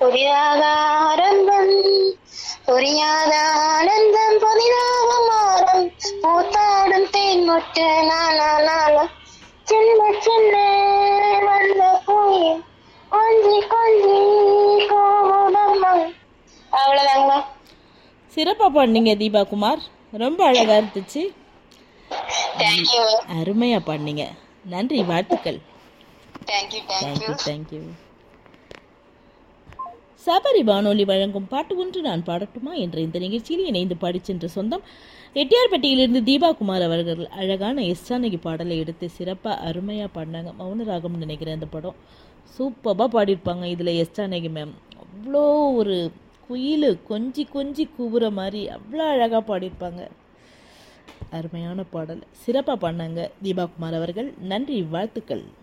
புதிதாக ஆரம்பம் புரியாத ஆனந்தம் புதிதாக மாறும் பூத்தாடும் தேன் முட்டு நானா நானா சின்ன சின்ன வந்த பூயே கொஞ்சி கொஞ்சி கோமுடம்மா அவ்வளவுதாங்களா சிறப்பாக பாடினீங்க தீபா குமார் ரொம்ப அழகாக இருந்துச்சு தேங்க்யூ அருமையாக பாடினீங்க நன்றி வாழ்த்துக்கள் thank you thank you thank you thank you Sabari வானொலி வழங்கும் பாட்டு ஒன்று நான் பாடட்டுமா என்ற இந்த நிகழ்ச்சியில் இணைந்து பாடிச் சென்ற சொந்தம் எட்டியார்பட்டியிலிருந்து தீபா குமார் அவர்கள் அழகான எஸ் ஜானகி பாடலை எடுத்து சிறப்பாக அருமையாக பாடினாங்க மௌனராகம்னு நினைக்கிறேன் அந்த படம் சூப்பராக பாடியிருப்பாங்க இதில் எஸ் ஜானகி மேம் அவ்வளோ ஒரு குயில் கொஞ்சி கொஞ்சி கூவுற மாதிரி அவ்வளோ அழகாக பாடியிருப்பாங்க அருமையான பாடல் சிறப்பாக பாடினாங்க தீபா குமார் அவர்கள் நன்றி வாழ்த்துக்கள்